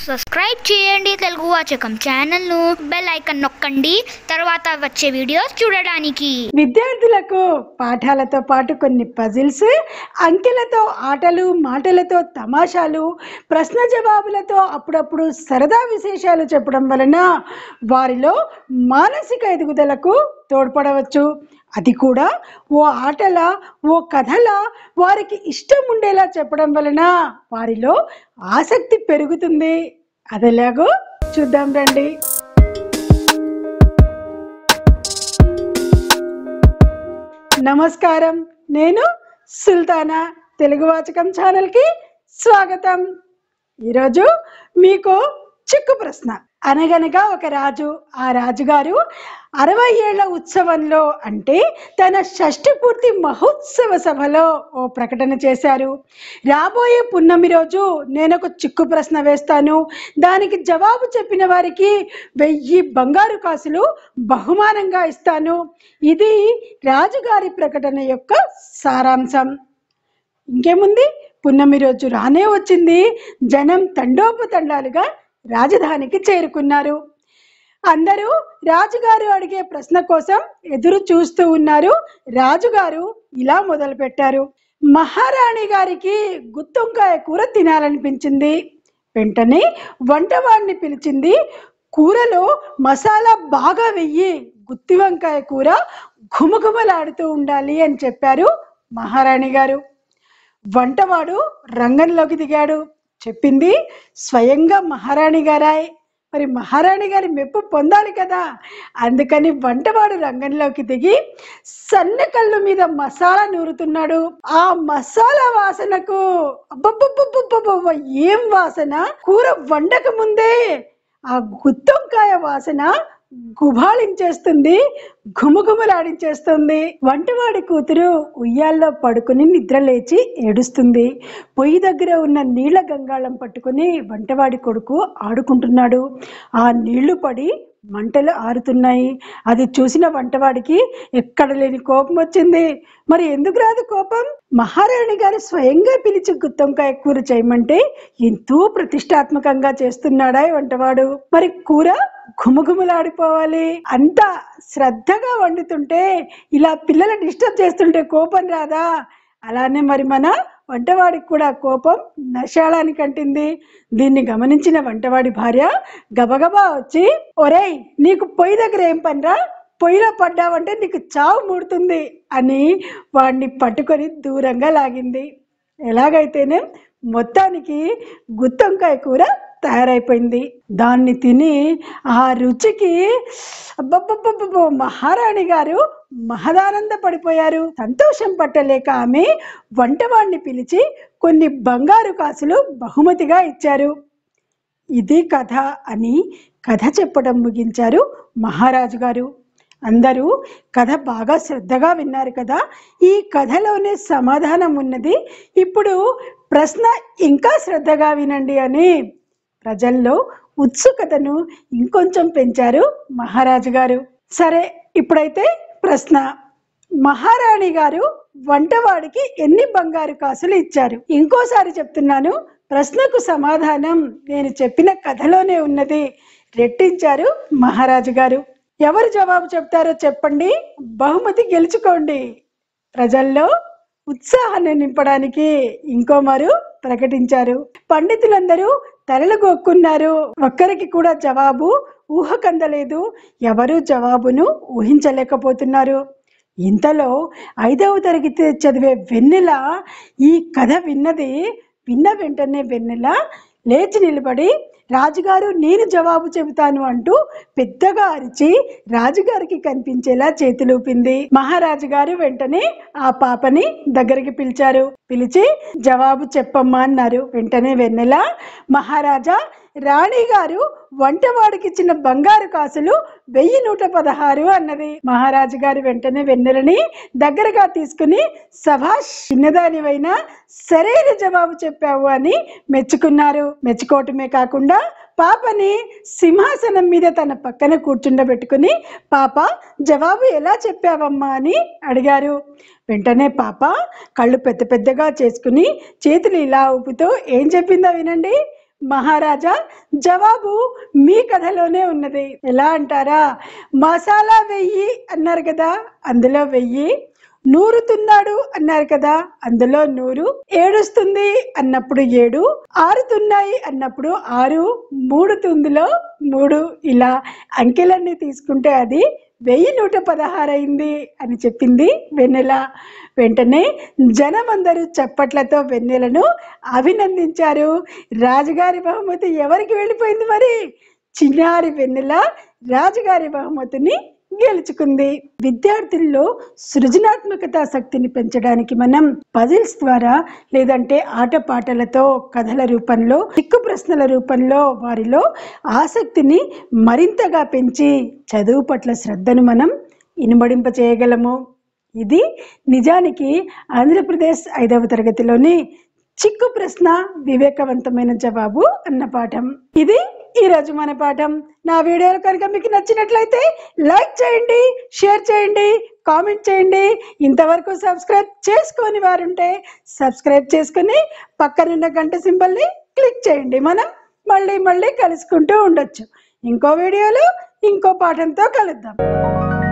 subscribe చేయండి తెలుగు వాచకం ఛానల్ను bell icon నొక్కండి తర్వాత వచ్చే వీడియోస్ చూడడానికి విద్యార్థులకు పాఠాలతో పాటు కొన్ని పజిల్స్ అంకెలతో ఆటలు మాటలతో తమాషాలు ప్రశ్న జవాబులతో అప్పుడప్పుడు సరదా విశేషాలు చెప్పడం వలన వారిలో మానసిక ఎదుగుదలకు తోడ్పడవచ్చు అది కూడా ఓ ఆటల ఓ కథల వారికి ఇష్టం ఉండేలా చెప్పడం వలన వారిలో ఆసక్తి పెరుగుతుంది అదెలాగో చూద్దాం రండి నమస్కారం నేను సుల్తానా తెలుగు వాచకం ఛానల్కి స్వాగతం ఈరోజు మీకు చిక్కు ప్రశ్న అనగనగా ఒక రాజు ఆ రాజుగారు అరవై ఏళ్ల ఉత్సవంలో అంటే తన షష్ఠి పూర్తి మహోత్సవ సభలో ఓ ప్రకటన చేశారు రాబోయే పున్నమి రోజు నేను ఒక చిక్కు ప్రశ్న వేస్తాను దానికి జవాబు చెప్పిన వారికి వెయ్యి బంగారు కాసులు బహుమానంగా ఇస్తాను ఇది రాజుగారి ప్రకటన యొక్క సారాంశం ఇంకేముంది పున్నమి రోజు రానే వచ్చింది జనం తండోపతండాలుగా రాజధానికి చేరుకున్నారు అందరూ రాజుగారు అడిగే ప్రశ్న కోసం ఎదురు చూస్తూ ఉన్నారు రాజుగారు ఇలా మొదలు పెట్టారు మహారాణి గారికి గుత్తొంకాయ కూర తినాలనిపించింది వెంటనే వంటవాడిని పిలిచింది కూరలో మసాలా బాగా వెయ్యి గుత్తి వంకాయ కూర ఘుమఘుమలాడుతూ ఉండాలి అని చెప్పారు మహారాణి గారు వంటవాడు రంగంలోకి దిగాడు చెప్పింది స్వయంగా మహారాణి గారాయ్ మరి మహారాణి గారి మెప్పు పొందాలి కదా అందుకని వంటవాడు రంగంలోకి దిగి సన్న కళ్ళు మీద మసాలా నూరుతున్నాడు ఆ మసాలా వాసనకు అబ్బబ్బబ్బబ్బబ్బబ్బ ఏం వాసన కూర వండక ముందే ఆ గుత్తొంకాయ వాసన గుబాళించేస్తుంది ఘుమఘుమలాడించేస్తుంది వంటవాడి కూతురు ఉయ్యాల్లో పడుకుని నిద్ర లేచి ఏడుస్తుంది పొయ్యి దగ్గర ఉన్న నీళ్ల గంగాళం పట్టుకుని వంటవాడి కొడుకు ఆడుకుంటున్నాడు ఆ నీళ్లు పడి మంటలు ఆరుతున్నాయి అది చూసిన వంటవాడికి ఎక్కడ లేని కోపం వచ్చింది మరి ఎందుకు రాదు కోపం మహారాణి గారు స్వయంగా పిలిచి గుత్తొంకాయ కూర చేయమంటే ఎంతో ప్రతిష్టాత్మకంగా చేస్తున్నాడా ఈ వంటవాడు మరి కూర ఘుమఘుమలాడిపోవాలి అంత శ్రద్ధగా వండుతుంటే ఇలా పిల్లలు డిస్టర్బ్ చేస్తుంటే కోపం రాదా అలానే మరి మన వంటవాడికి కూడా కోపం నశాళానికి అంటింది దీన్ని గమనించిన వంటవాడి భార్య గబగబా వచ్చి ఒరేయ్ నీకు పొయ్యి దగ్గర ఏం పనిరా పొయ్యిలో పడ్డావంటే నీకు చావు ముడుతుంది అని వాడిని పట్టుకొని దూరంగా లాగింది ఎలాగైతేనే మొత్తానికి గుత్తొంకాయ కూర తయారైపోయింది దాన్ని తిని ఆ రుచికి అబ్బబ్బబ్బబ్బో మహారాణి గారు మహదానంద పడిపోయారు సంతోషం పట్టలేక ఆమె వంటవాణ్ణి పిలిచి కొన్ని బంగారు కాసులు బహుమతిగా ఇచ్చారు ఇది కథ అని కథ చెప్పడం ముగించారు మహారాజు గారు అందరూ కథ బాగా శ్రద్ధగా విన్నారు కదా ఈ కథలోనే సమాధానం ఉన్నది ఇప్పుడు ప్రశ్న ఇంకా శ్రద్ధగా వినండి అని ప్రజల్లో ఉత్సుకతను ఇంకొంచెం పెంచారు మహారాజు గారు సరే ఇప్పుడైతే ప్రశ్న మహారాణి గారు వంటవాడికి ఎన్ని బంగారు కాసులు ఇచ్చారు ఇంకోసారి చెప్తున్నాను ప్రశ్నకు సమాధానం నేను చెప్పిన కథలోనే ఉన్నది రెట్టించారు మహారాజు గారు ఎవరు జవాబు చెప్తారో చెప్పండి బహుమతి గెలుచుకోండి ప్రజల్లో ఉత్సాహాన్ని నింపడానికి ఇంకో మారు ప్రకటించారు పండితులందరూ తలలు గొక్కున్నారు ఒక్కరికి కూడా జవాబు ఊహకందలేదు ఎవరు జవాబును ఊహించలేకపోతున్నారు ఇంతలో ఐదవ తరగతి చదివే వెన్నెల ఈ కథ విన్నది విన్న వెంటనే వెన్నెల లేచి నిలబడి రాజుగారు నేను జవాబు చెబుతాను అంటూ పెద్దగా అరిచి రాజుగారికి కనిపించేలా చేతులూపింది మహారాజు గారు వెంటనే ఆ పాపని దగ్గరికి పిలిచారు పిలిచి జవాబు చెప్పమ్మా అన్నారు వెంటనే వెన్నెల మహారాజా రాణి గారు వంటవాడికి ఇచ్చిన బంగారు కాసులు వెయ్యి నూట పదహారు అన్నది మహారాజు గారు వెంటనే వెన్నెలని దగ్గరగా తీసుకుని సభాష్ చిన్నదానివైనా సరైన జవాబు చెప్పావు అని మెచ్చుకున్నారు మెచ్చుకోవటమే కాకుండా పాపని సింహాసనం మీద తన పక్కన కూర్చుండబెట్టుకుని పాప జవాబు ఎలా చెప్పావమ్మా అని అడిగారు వెంటనే పాప కళ్ళు పెద్ద పెద్దగా చేసుకుని చేతులు ఇలా ఊపుతూ ఏం చెప్పిందో వినండి మహారాజా జవాబు మీ కథలోనే ఉన్నది ఎలా అంటారా మసాలా వెయ్యి అన్నారు కదా అందులో వెయ్యి నూరుతున్నాడు అన్నారు కదా అందులో నూరు ఏడుస్తుంది అన్నప్పుడు ఏడు ఆరుతున్నాయి అన్నప్పుడు ఆరు మూడుతుందిలో మూడు ఇలా అంకెలన్నీ తీసుకుంటే అది వెయ్యి నూట పదహారు అయింది అని చెప్పింది వెన్నెల వెంటనే జనమందరూ చప్పట్లతో వెన్నెలను అభినందించారు రాజుగారి బహుమతి ఎవరికి వెళ్ళిపోయింది మరి చిన్నారి వెన్నెల రాజుగారి బహుమతిని గెలుచుకుంది విద్యార్థుల్లో సృజనాత్మకత శక్తిని పెంచడానికి మనం పజిల్స్ ద్వారా లేదంటే ఆటపాటలతో కథల రూపంలో చిక్కు ప్రశ్నల రూపంలో వారిలో ఆసక్తిని మరింతగా పెంచి చదువు పట్ల శ్రద్ధను మనం ఇనుమడింప చేయగలము ఇది నిజానికి ఆంధ్రప్రదేశ్ ఐదవ తరగతిలోని చిక్కు ప్రశ్న వివేకవంతమైన జవాబు అన్న పాఠం ఇది ఈ రోజు మన పాఠం నా వీడియోలు కనుక మీకు నచ్చినట్లయితే లైక్ చేయండి షేర్ చేయండి కామెంట్ చేయండి ఇంతవరకు సబ్స్క్రైబ్ చేసుకొని వారుంటే సబ్స్క్రైబ్ చేసుకుని పక్కనున్న గంట సింబల్ని క్లిక్ చేయండి మనం మళ్ళీ మళ్ళీ కలుసుకుంటూ ఉండొచ్చు ఇంకో వీడియోలో ఇంకో పాఠంతో కలుద్దాం